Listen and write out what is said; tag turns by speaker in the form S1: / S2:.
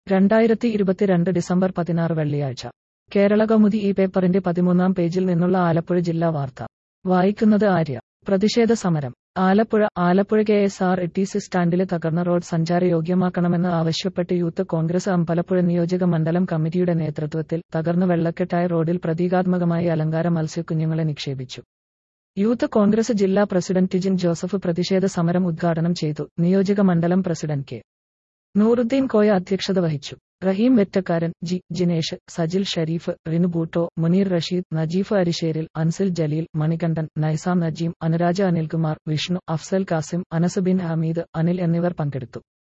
S1: രണ്ടായിരത്തി ഇരുപത്തിരണ്ട് ഡിസംബർ പതിനാറ് വെള്ളിയാഴ്ച കേരള കൗമുദി ഈ പേപ്പറിന്റെ പതിമൂന്നാം പേജിൽ നിന്നുള്ള ആലപ്പുഴ ജില്ലാ വാർത്ത വായിക്കുന്നത് ആര്യ പ്രതിഷേധ സമരം Alappuzha Alappuzha K S R T C സ്റ്റാൻഡിലെ തകർന്ന റോഡ് സഞ്ചാരയോഗ്യമാക്കണമെന്ന് ആവശ്യപ്പെട്ട് യൂത്ത് കോൺഗ്രസ് അമ്പലപ്പുഴ നിയോജക മണ്ഡലം കമ്മിറ്റിയുടെ നേതൃത്വത്തിൽ തകർന്ന വെള്ളക്കെട്ടായ റോഡിൽ പ്രതീകാത്മകമായി അലങ്കാര മത്സ്യക്കുഞ്ഞുങ്ങളെ നിക്ഷേപിച്ചു യൂത്ത് കോൺഗ്രസ് ജില്ലാ പ്രസിഡന്റ് ടിജിൻ ജോസഫ് പ്രതിഷേധ സമരം ഉദ്ഘാടനം ചെയ്തു നിയോജക മണ്ഡലം പ്രസിഡന്റ് കെ നൂറുദ്ദീൻ കോയ അധ്യക്ഷത വഹിച്ചു റഹീം വെറ്റക്കാരൻ ജി ജിനേഷ് സജിൽ ഷരീഫ് റിനു ബൂട്ടോ മുനീർ റഷീദ് നജീഫ് അരിശേരിൽ അൻസിൽ ജലീൽ മണികണ്ഠൻ നൈസാം നജീം അനുരാജ അനിൽകുമാർ വിഷ്ണു അഫ്സൽ കാസിം അനസ് ബിൻ ഹമീദ് അനിൽ എന്നിവർ പങ്കെടുത്തു